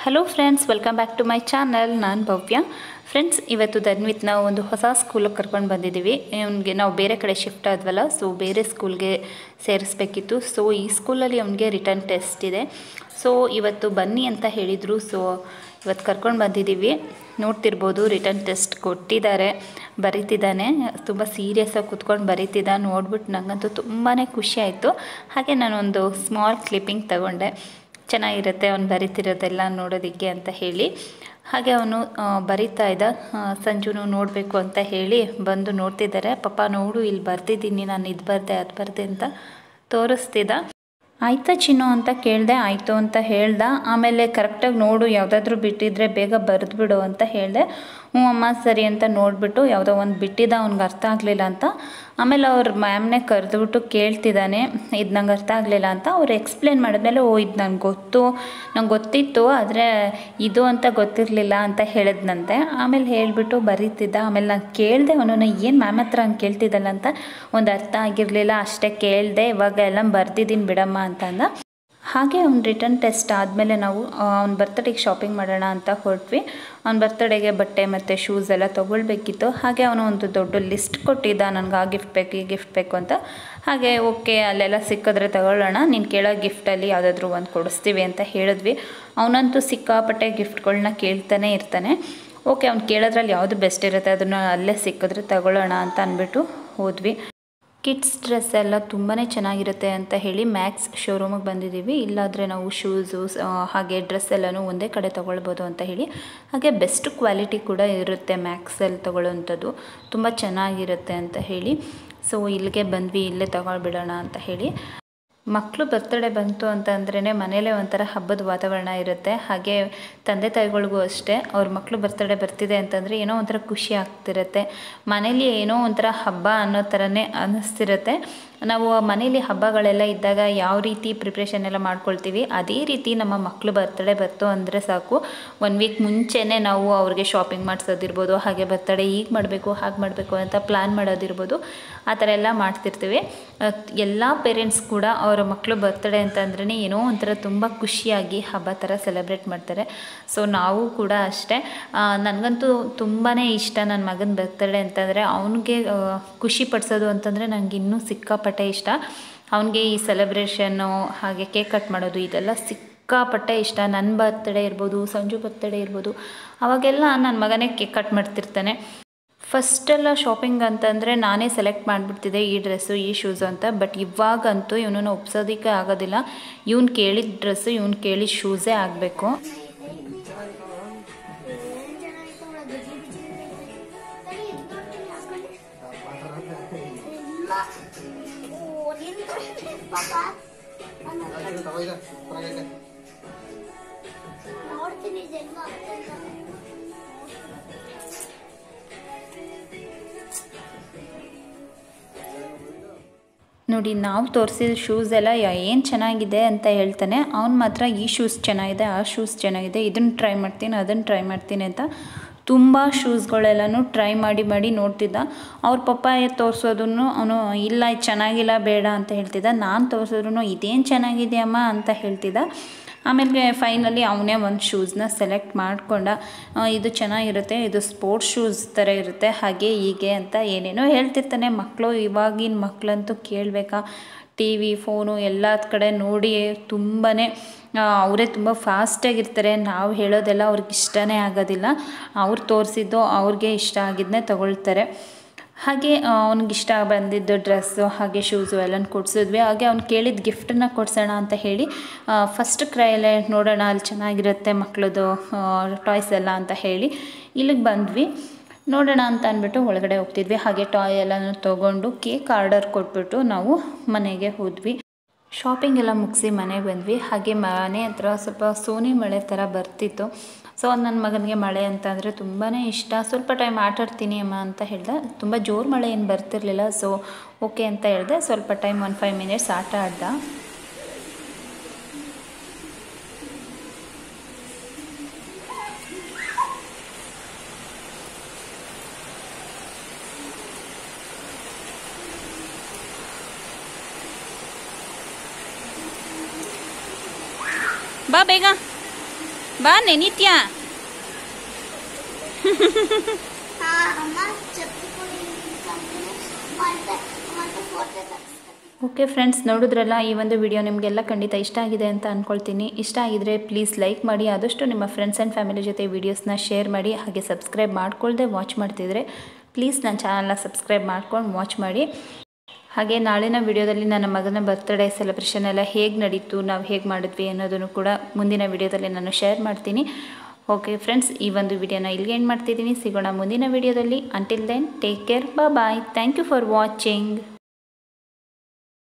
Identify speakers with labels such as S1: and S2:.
S1: hello friends welcome back to my channel ನಾನು Bhavya friends ಇವತ್ತು ಧನ್ವಿತ್ ನಾವು ಒಂದು ಹೊಸ ಸ್ಕೂಲಿಗೆ ಕರ್ಕೊಂಡು ಬಂದಿದ್ದೀವಿ ಅವನಿಗೆ ನಾವು ಬೇರೆ ಕಡೆ ಶಿಫ್ಟ್ ಆದ್ವಲ್ಲ ಸೊ ಬೇರೆ ಸ್ಕೂಲ್ಗೆ ಸೇರಿಸ್ಬೇಕಿತ್ತು ಸೊ ಈ ಸ್ಕೂಲಲ್ಲಿ ಅವನಿಗೆ ರಿಟರ್ನ್ ಟೆಸ್ಟ್ ಇದೆ ಸೊ ಇವತ್ತು ಬನ್ನಿ ಅಂತ ಹೇಳಿದರು ಸೊ ಇವತ್ತು ಕರ್ಕೊಂಡು ಬಂದಿದ್ದೀವಿ ನೋಡ್ತಿರ್ಬೋದು ರಿಟರ್ನ್ ಟೆಸ್ಟ್ ಕೊಟ್ಟಿದ್ದಾರೆ ಬರೀತಿದ್ದಾನೆ ತುಂಬ ಸೀರಿಯಸ್ಸಾಗಿ ಕುತ್ಕೊಂಡು ಬರೀತಿದ್ದ ನೋಡ್ಬಿಟ್ಟು ನನಗಂತೂ ತುಂಬಾ ಖುಷಿ ಆಯಿತು ಹಾಗೆ ನಾನೊಂದು ಸ್ಮಾಲ್ ಕ್ಲಿಪ್ಪಿಂಗ್ ತಗೊಂಡೆ ಚೆನ್ನಾಗಿರುತ್ತೆ ಅವ್ನು ಬರಿತಿರೋದೆಲ್ಲ ನೋಡೋದಕ್ಕೆ ಅಂತ ಹೇಳಿ ಹಾಗೆ ಅವನು ಬರಿತಾ ಇದ್ದ ಆ, ಸಂಜುನು ನೋಡಬೇಕು ಅಂತ ಹೇಳಿ ಬಂದು ನೋಡ್ತಿದ್ದಾರೆ ಪಾಪ ನೋಡು ಇಲ್ಲಿ ಬರ್ತಿದ್ದೀನಿ ನಾನು ಇದು ಬರ್ದೆ ಅದು ಬರ್ದೆ ಅಂತ ತೋರಿಸ್ತಿದ್ದ ಆಯ್ತಾ ಚಿನ್ನು ಅಂತ ಕೇಳಿದೆ ಆಯಿತು ಅಂತ ಹೇಳ್ದ ಆಮೇಲೆ ಕರೆಕ್ಟಾಗಿ ನೋಡು ಯಾವುದಾದ್ರೂ ಬಿಟ್ಟಿದ್ರೆ ಬೇಗ ಬರೆದ್ಬಿಡು ಅಂತ ಹೇಳಿದೆ ಹ್ಞೂ ಅಮ್ಮ ಸರಿ ಅಂತ ನೋಡಿಬಿಟ್ಟು ಯಾವುದೋ ಒಂದು ಬಿಟ್ಟಿದ್ದ ಅವ್ನಿಗೆ ಅರ್ಥ ಆಗಲಿಲ್ಲ ಅಂತ ಆಮೇಲೆ ಅವ್ರ ಮ್ಯಾಮ್ನೇ ಕರೆದುಬಿಟ್ಟು ಕೇಳ್ತಿದ್ದಾನೆ ಇದು ನಂಗೆ ಅರ್ಥ ಆಗಲಿಲ್ಲ ಅಂತ ಅವ್ರು ಎಕ್ಸ್ಪ್ಲೇನ್ ಮಾಡಿದ್ಮೇಲೆ ಓ ಇದು ನಂಗೆ ಗೊತ್ತು ನಂಗೆ ಗೊತ್ತಿತ್ತು ಆದರೆ ಇದು ಅಂತ ಗೊತ್ತಿರಲಿಲ್ಲ ಅಂತ ಹೇಳಿದ್ನಂತೆ ಆಮೇಲೆ ಹೇಳಿಬಿಟ್ಟು ಬರೀತಿದ್ದ ಆಮೇಲೆ ನಾನು ಕೇಳಿದೆ ಅವನನ್ನು ಏನು ಮ್ಯಾಮ್ ಹತ್ರ ಹಂಗೆ ಕೇಳ್ತಿದ್ದಲ್ಲ ಅಂತ ಒಂದು ಅರ್ಥ ಆಗಿರಲಿಲ್ಲ ಅಷ್ಟೇ ಕೇಳಿದೆ ಇವಾಗ ಎಲ್ಲ ಬರ್ದಿದ್ದೀನಿ ಬಿಡಮ್ಮ ಅಂತ ಅಂದ ಹಾಗೆ ಅವ್ನ ರಿಟರ್ನ್ ಟೆಸ್ಟ್ ಆದಮೇಲೆ ನಾವು ಅವ್ನ ಬರ್ತಡೇಗೆ ಶಾಪಿಂಗ್ ಮಾಡೋಣ ಅಂತ ಹೊರಟ್ವಿ ಅವ್ನ ಬರ್ತಡೇಗೆ ಬಟ್ಟೆ ಮತ್ತು ಶೂಸ್ ಎಲ್ಲ ತೊಗೊಳ್ಬೇಕಿತ್ತು ಹಾಗೆ ಅವನು ಒಂದು ದೊಡ್ಡ ಲಿಸ್ಟ್ ಕೊಟ್ಟಿದ್ದ ನನಗೆ ಆ ಗಿಫ್ಟ್ ಬೇಕು ಈ ಗಿಫ್ಟ್ ಬೇಕು ಅಂತ ಹಾಗೆ ಓಕೆ ಅಲ್ಲೆಲ್ಲ ಸಿಕ್ಕಿದ್ರೆ ತಗೊಳ್ಳೋಣ ನೀನು ಕೇಳೋ ಗಿಫ್ಟಲ್ಲಿ ಯಾವುದಾದ್ರೂ ಒಂದು ಕೊಡಿಸ್ತೀವಿ ಅಂತ ಹೇಳಿದ್ವಿ ಅವನಂತೂ ಸಿಕ್ಕಾಪಟ್ಟೆ ಗಿಫ್ಟ್ಗಳನ್ನ ಕೇಳ್ತಾನೆ ಇರ್ತಾನೆ ಓಕೆ ಅವ್ನು ಕೇಳೋದ್ರಲ್ಲಿ ಯಾವುದು ಬೆಸ್ಟ್ ಇರುತ್ತೆ ಅದನ್ನು ಅಲ್ಲೇ ಸಿಕ್ಕಿದ್ರೆ ತಗೊಳ್ಳೋಣ ಅಂತ ಅಂದ್ಬಿಟ್ಟು ಹೋದ್ವಿ ಕಿಡ್ಸ್ ಡ್ರೆಸ್ ಎಲ್ಲ ತುಂಬಾ ಚೆನ್ನಾಗಿರುತ್ತೆ ಅಂತ ಹೇಳಿ ಮ್ಯಾಕ್ಸ್ ಶೋರೂಮಿಗೆ ಬಂದಿದ್ದೀವಿ ಇಲ್ಲಾದರೆ ನಾವು ಶೂಸು ಹಾಗೆ ಡ್ರೆಸ್ ಎಲ್ಲನೂ ಒಂದೇ ಕಡೆ ತೊಗೊಳ್ಬೋದು ಅಂತ ಹೇಳಿ ಹಾಗೆ ಬೆಸ್ಟ್ ಕ್ವಾಲಿಟಿ ಕೂಡ ಇರುತ್ತೆ ಮ್ಯಾಕ್ಸಲ್ಲಿ ತೊಗೊಳ್ಳೋವಂಥದ್ದು ತುಂಬ ಚೆನ್ನಾಗಿರುತ್ತೆ ಅಂತ ಹೇಳಿ ಸೊ ಇಲ್ಲಿಗೆ ಬಂದ್ವಿ ಇಲ್ಲೇ ತಗೊಳ್ಬಿಡೋಣ ಅಂತ ಹೇಳಿ ಮಕ್ಕಳು ಬರ್ತಡೇ ಬಂತು ಅಂತ ಅಂದ್ರೇ ಮನೇಲೇ ಒಂಥರ ಹಬ್ಬದ ವಾತಾವರಣ ಇರುತ್ತೆ ಹಾಗೆ ತಂದೆ ತಾಯಿಗಳಿಗೂ ಅಷ್ಟೇ ಅವ್ರ ಮಕ್ಕಳು ಬರ್ತಡೇ ಬರ್ತಿದೆ ಅಂತಂದರೆ ಏನೋ ಒಂಥರ ಖುಷಿ ಆಗ್ತಿರುತ್ತೆ ಮನೇಲಿ ಏನೋ ಒಂಥರ ಹಬ್ಬ ಅನ್ನೋ ಥರನೇ ಅನ್ನಿಸ್ತಿರುತ್ತೆ ನಾವು ಮನೇಲಿ ಹಬ್ಬಗಳೆಲ್ಲ ಇದ್ದಾಗ ಯಾವ ರೀತಿ ಪ್ರಿಪ್ರೇಷನ್ ಎಲ್ಲ ಮಾಡ್ಕೊಳ್ತೀವಿ ಅದೇ ರೀತಿ ನಮ್ಮ ಮಕ್ಕಳು ಬರ್ತಡೇ ಬಂತು ಅಂದರೆ ಸಾಕು ಒನ್ ವೀಕ್ ಮುಂಚೆನೇ ನಾವು ಅವ್ರಿಗೆ ಶಾಪಿಂಗ್ ಮಾಡಿಸೋದಿರ್ಬೋದು ಹಾಗೆ ಬರ್ತಡೇ ಈಗ ಮಾಡಬೇಕು ಹಾಗೆ ಮಾಡಬೇಕು ಅಂತ ಪ್ಲ್ಯಾನ್ ಮಾಡೋದಿರ್ಬೋದು ಆ ಥರ ಎಲ್ಲ ಮಾಡ್ತಿರ್ತೀವಿ ಎಲ್ಲ ಪೇರೆಂಟ್ಸ್ ಕೂಡ ಅವರ ಮಕ್ಕಳು ಬರ್ತಡೇ ಅಂತಂದ್ರೇ ಏನೋ ಒಂಥರ ತುಂಬ ಖುಷಿಯಾಗಿ ಹಬ್ಬ ಥರ ಸೆಲೆಬ್ರೇಟ್ ಮಾಡ್ತಾರೆ ಸೊ ನಾವು ಕೂಡ ಅಷ್ಟೇ ನನಗಂತೂ ತುಂಬಾ ಇಷ್ಟ ನನ್ನ ಮಗನ ಬರ್ತಡೇ ಅಂತಂದರೆ ಅವನಿಗೆ ಖುಷಿ ಪಡಿಸೋದು ಅಂತಂದರೆ ನನಗೆ ಇನ್ನೂ ಸಿಕ್ಕಾಪಟ್ಟೆ ಇಷ್ಟ ಅವನಿಗೆ ಈ ಸೆಲೆಬ್ರೇಷನ್ನು ಹಾಗೆ ಕೇಕ್ ಕಟ್ ಮಾಡೋದು ಇದೆಲ್ಲ ಸಿಕ್ಕಾಪಟ್ಟೆ ಇಷ್ಟ ನನ್ನ ಬರ್ತಡೇ ಇರ್ಬೋದು ಸಂಜು ಬರ್ತಡೇ ಇರ್ಬೋದು ಅವಾಗೆಲ್ಲ ನನ್ನ ಮಗನೇ ಕೇಕ್ ಕಟ್ ಮಾಡ್ತಿರ್ತಾನೆ ಫಸ್ಟೆಲ್ಲ ಶಾಪಿಂಗ್ ಅಂತಂದರೆ ನಾನೇ ಸೆಲೆಕ್ಟ್ ಮಾಡಿಬಿಡ್ತಿದ್ದೆ ಈ ಡ್ರೆಸ್ಸು ಈ ಶೂಸು ಅಂತ ಬಟ್ ಇವಾಗಂತೂ ಇವನನ್ನು ಒಪ್ಸೋದಕ್ಕೆ ಆಗೋದಿಲ್ಲ ಇವ್ನು ಕೇಳಿದ ಡ್ರೆಸ್ಸು ಇವ್ನು ಕೇಳಿದ ಶೂಸೇ ಆಗಬೇಕು
S2: ನೋಡ್ತೀನಿ ಜನ್ಮ
S1: ನೋಡಿ ನಾವು ತೋರಿಸಿದ ಶೂಸ್ ಎಲ್ಲ ಏನು ಚೆನ್ನಾಗಿದೆ ಅಂತ ಹೇಳ್ತಾನೆ ಅವ್ನು ಮಾತ್ರ ಈ ಶೂಸ್ ಚೆನ್ನಾಗಿದೆ ಆ ಶೂಸ್ ಚೆನ್ನಾಗಿದೆ ಇದನ್ನು ಟ್ರೈ ಮಾಡ್ತೀನಿ ಅದನ್ನು ಟ್ರೈ ಮಾಡ್ತೀನಿ ಅಂತ ತುಂಬ ಶೂಸ್ಗಳೆಲ್ಲನೂ ಟ್ರೈ ಮಾಡಿ ಮಾಡಿ ನೋಡ್ತಿದ್ದ ಅವ್ರ ಪಪ್ಪ ತೋರಿಸೋದನ್ನು ಅವನು ಇಲ್ಲ ಇದು ಚೆನ್ನಾಗಿಲ್ಲ ಬೇಡ ಅಂತ ಹೇಳ್ತಿದ್ದ ನಾನು ತೋರಿಸಿದ್ರು ಇದೇನು ಚೆನ್ನಾಗಿದೆ ಅಮ್ಮ ಅಂತ ಹೇಳ್ತಿದ್ದ ಆಮೇಲೆ ಫೈನಲಿ ಅವನೇ ಒಂದು ಶೂಸ್ನ ಸೆಲೆಕ್ಟ್ ಮಾಡಿಕೊಂಡ ಇದು ಚೆನ್ನಾಗಿರುತ್ತೆ ಇದು ಸ್ಪೋರ್ಟ್ಸ್ ಶೂಸ್ ಥರ ಇರುತ್ತೆ ಹಾಗೆ ಹೀಗೆ ಅಂತ ಏನೇನೋ ಹೇಳ್ತಿರ್ತಾನೆ ಮಕ್ಕಳು ಇವಾಗಿನ ಮಕ್ಕಳಂತೂ ಕೇಳಬೇಕಾ ಟಿ ವಿ ಫೋನು ಎಲ್ಲ ಕಡೆ ನೋಡಿ ತುಂಬಾ ಅವರೇ ತುಂಬ ಫಾಸ್ಟಾಗಿರ್ತಾರೆ ನಾವು ಹೇಳೋದೆಲ್ಲ ಅವ್ರಿಗೆ ಇಷ್ಟನೇ ಆಗೋದಿಲ್ಲ ಅವ್ರು ತೋರಿಸಿದ್ದು ಅವ್ರಿಗೆ ಇಷ್ಟ ಆಗಿದ್ದನ್ನೇ ತಗೊಳ್ತಾರೆ ಹಾಗೆ ಅವ್ನಿಗೆ ಇಷ್ಟ ಬಂದಿದ್ದು ಡ್ರೆಸ್ಸು ಹಾಗೆ ಶೂಸು ಎಲ್ಲನೂ ಕೊಡಿಸಿದ್ವಿ ಹಾಗೆ ಅವ್ನು ಕೇಳಿದ ಗಿಫ್ಟನ್ನು ಕೊಡ್ಸೋಣ ಅಂತ ಹೇಳಿ ಫಸ್ಟ್ ಕ್ರೈಯಲ್ಲೇ ನೋಡೋಣ ಅಲ್ಲಿ ಚೆನ್ನಾಗಿರುತ್ತೆ ಮಕ್ಕಳದು ಟಾಯ್ಸ್ ಎಲ್ಲ ಅಂತ ಹೇಳಿ ಇಲ್ಲಿಗೆ ಬಂದ್ವಿ ನೋಡೋಣ ಅಂತ ಅಂದ್ಬಿಟ್ಟು ಒಳಗಡೆ ಹೋಗ್ತಿದ್ವಿ ಹಾಗೆ ಟಾಯ್ ಎಲ್ಲನೂ ತೊಗೊಂಡು ಕೇಕ್ ಆರ್ಡರ್ ಕೊಟ್ಬಿಟ್ಟು ನಾವು ಮನೆಗೆ ಹೋದ್ವಿ ಶಾಪಿಂಗ್ ಎಲ್ಲ ಮುಗಿಸಿ ಮನೆಗೆ ಬಂದ್ವಿ ಹಾಗೆ ಮನೆ ಹತ್ರ ಸ್ವಲ್ಪ ಸೋನೆ ಮಳೆ ಥರ ಬರ್ತಿತ್ತು ಸೊ ನನ್ನ ಮಗನಿಗೆ ಮಳೆ ಅಂತ ಅಂದರೆ ತುಂಬಾ ಇಷ್ಟ ಸ್ವಲ್ಪ ಟೈಮ್ ಆಟಾಡ್ತೀನಿ ಅಮ್ಮ ಅಂತ ಹೇಳ್ದೆ ತುಂಬ ಜೋರು ಮಳೆ ಏನು ಬರ್ತಿರ್ಲಿಲ್ಲ ಸೊ ಓಕೆ ಅಂತ ಹೇಳಿದೆ ಸ್ವಲ್ಪ ಟೈಮ್ ಒನ್ ಫೈವ್ ಮಿನಿಟ್ಸ್ ಆಟ ಆಡ್ದ ಬಾ ಬೇಗ ಬಾ ನೆನಿತ್ಯ
S2: ಹಾ ಅಮ್ಮ ಚಪ್ಪಲಿ ಕೊಡಿ ಕಂಪ್ನಿ ಮತ್ತೆ ಮತ್ತೆ ಫೋಟೋ ತೆಗಿಸ್ತೀನಿ
S1: ಓಕೆ ಫ್ರೆಂಡ್ಸ್ ನೋಡಿದ್ರಲ್ಲ ಈ ಒಂದು ವಿಡಿಯೋ ನಿಮಗೆಲ್ಲ ಖಂಡಿತ ಇಷ್ಟ ಆಗಿದೆ ಅಂತ ಅಂದ್ಕೊಳ್ತೀನಿ ಇಷ್ಟ ಆಗಿದ್ರೆ ಪ್ಲೀಸ್ ಲೈಕ್ ಮಾಡಿ ಆದಷ್ಟು ನಿಮ್ಮ ಫ್ರೆಂಡ್ಸ್ ಆ್ಯಂಡ್ ಫ್ಯಾಮಿಲಿ ಜೊತೆ ವೀಡಿಯೋಸ್ನ ಶೇರ್ ಮಾಡಿ ಹಾಗೆ ಸಬ್ಸ್ಕ್ರೈಬ್ ಮಾಡ್ಕೊಳ್ದೆ ವಾಚ್ ಮಾಡ್ತಿದ್ರೆ ಪ್ಲೀಸ್ ನನ್ನ ಚಾನಲ್ನ ಸಬ್ಸ್ಕ್ರೈಬ್ ಮಾಡ್ಕೊಂಡು ವಾಚ್ ಮಾಡಿ ಹಾಗೆ ನಾಳಿನ ವಿಡಿಯೋದಲ್ಲಿ ನನ್ನ ಮಗನ ಬರ್ತ್ಡೇ ಸೆಲೆಬ್ರೇಷನ್ ಎಲ್ಲ ಹೇಗೆ ನಡೀತು ನಾವು ಹೇಗೆ ಮಾಡಿದ್ವಿ ಅನ್ನೋದನ್ನು ಕೂಡ ಮುಂದಿನ ವಿಡಿಯೋದಲ್ಲಿ ನಾನು ಶೇರ್ ಮಾಡ್ತೀನಿ ಓಕೆ ಫ್ರೆಂಡ್ಸ್ ಈ ಒಂದು ವಿಡಿಯೋನ ಇಲ್ಲಿಗೆ ಎಂಡ್ ಮಾಡ್ತಿದ್ದೀನಿ ಸಿಗೋಣ ಮುಂದಿನ ವಿಡಿಯೋದಲ್ಲಿ until then take care bye thank you for watching